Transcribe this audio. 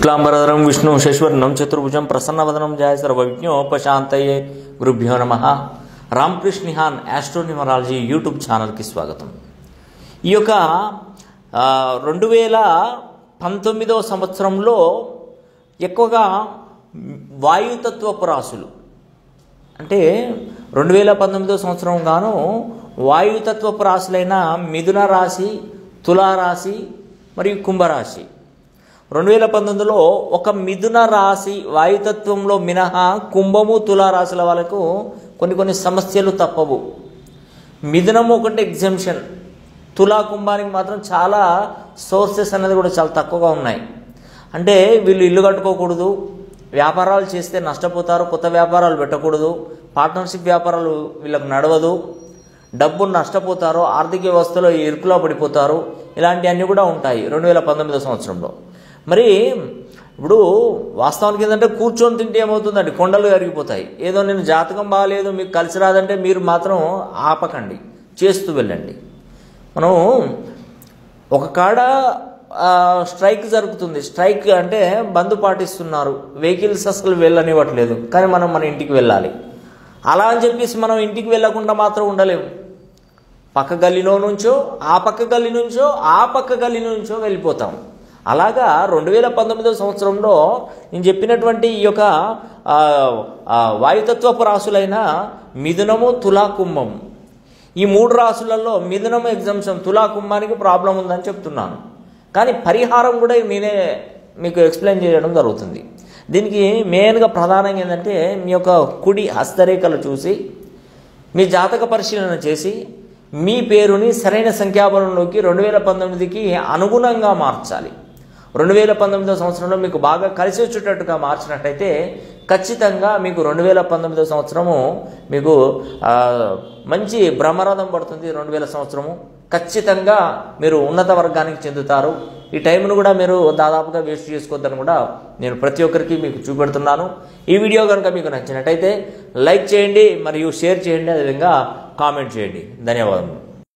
శుక్లాంబరధరం విష్ణు శశ్వర్ణం చతుర్భుజం ప్రసన్నవదనం జాయ సర్వవిజ్ఞోపశాంతయే గురుభ్యో నమ రామకృష్ణిహాన్ ఆస్ట్రోన్యూమరాలజీ యూట్యూబ్ ఛానల్కి స్వాగతం ఈ యొక్క ఆ, రెండు వేల పంతొమ్మిదవ సంవత్సరంలో ఎక్కువగా వాయుతత్వపు రాశులు అంటే రెండు వేల పంతొమ్మిదో సంవత్సరం గాను వాయుతత్వపు రాశులైన మిథున రాశి తులారాశి మరియు కుంభరాశి రెండు వేల పంతొమ్మిదిలో ఒక మిథున రాశి వాయుతత్వంలో మినహా కుంభము తులారాశుల వాళ్ళకు కొన్ని కొన్ని సమస్యలు తప్పవు మిథునం ఒకటి ఎగ్జంప్షన్ తులా కుంభానికి మాత్రం చాలా సోర్సెస్ అనేది కూడా చాలా తక్కువగా ఉన్నాయి అంటే వీళ్ళు ఇల్లు కట్టుకోకూడదు వ్యాపారాలు చేస్తే నష్టపోతారు కొత్త వ్యాపారాలు పెట్టకూడదు పార్ట్నర్షిప్ వ్యాపారాలు వీళ్ళకు నడవదు డబ్బు నష్టపోతారు ఆర్థిక వ్యవస్థలో ఇరుకులో పడిపోతారు ఇలాంటివన్నీ కూడా ఉంటాయి రెండు వేల పంతొమ్మిదో సంవత్సరంలో మరి ఇప్పుడు వాస్తవానికి ఏంటంటే కూర్చొని తింటే ఏమవుతుందండి కొండలు కరిగిపోతాయి ఏదో నేను జాతకం బాగాలేదు మీకు కలిసి రాదంటే మీరు మాత్రం ఆపకండి చేస్తూ వెళ్ళండి మనం ఒక కాడ ఆ, స్ట్రైక్ జరుగుతుంది స్ట్రైక్ అంటే బంద్ పాటిస్తున్నారు వెహికల్స్ అసలు వెళ్ళనివ్వట్లేదు కానీ మనం మన ఇంటికి వెళ్ళాలి అలా అని చెప్పేసి మనం ఇంటికి వెళ్ళకుండా మాత్రం ఉండలేము పక్క గల్లీలో నుంచో ఆ పక్క గల్లీ నుంచో ఆ పక్క గల్లీ నుంచో వెళ్ళిపోతాం అలాగా రెండు వేల పంతొమ్మిదవ సంవత్సరంలో నేను చెప్పినటువంటి ఈ యొక్క ఆ, ఆ, వాయుతత్వపు రాశులైన మిథునము తులా కుంభము ఈ మూడు రాశులలో మిథునం ఎగ్జామ్షన్ తులా కుంభానికి ప్రాబ్లం ఉందని చెప్తున్నాను కానీ పరిహారం కూడా నేనే మీకు ఎక్స్ప్లెయిన్ చేయడం జరుగుతుంది దీనికి మెయిన్గా ప్రధానంగా ఏంటంటే మీ యొక్క కుడి హస్తరేఖలు చూసి మీ జాతక పరిశీలన చేసి మీ పేరుని సరైన సంఖ్యాబలంలోకి రెండు వేల పంతొమ్మిదికి అనుగుణంగా మార్చాలి రెండు వేల పంతొమ్మిదో సంవత్సరంలో మీకు బాగా కలిసి వచ్చేటట్టుగా మార్చినట్టయితే ఖచ్చితంగా మీకు రెండు వేల పంతొమ్మిదో సంవత్సరము మీకు ఆ, మంచి బ్రహ్మరథం పడుతుంది రెండు వేల సంవత్సరము ఖచ్చితంగా మీరు ఉన్నత వర్గానికి చెందుతారు ఈ టైంను కూడా మీరు దాదాపుగా వేస్ట్ చేసుకోవద్దని కూడా నేను ప్రతి ఒక్కరికి మీకు చూపెడుతున్నాను ఈ వీడియో కనుక మీకు నచ్చినట్టయితే లైక్ చేయండి మరియు షేర్ చేయండి అదేవిధంగా కామెంట్ చేయండి ధన్యవాదములు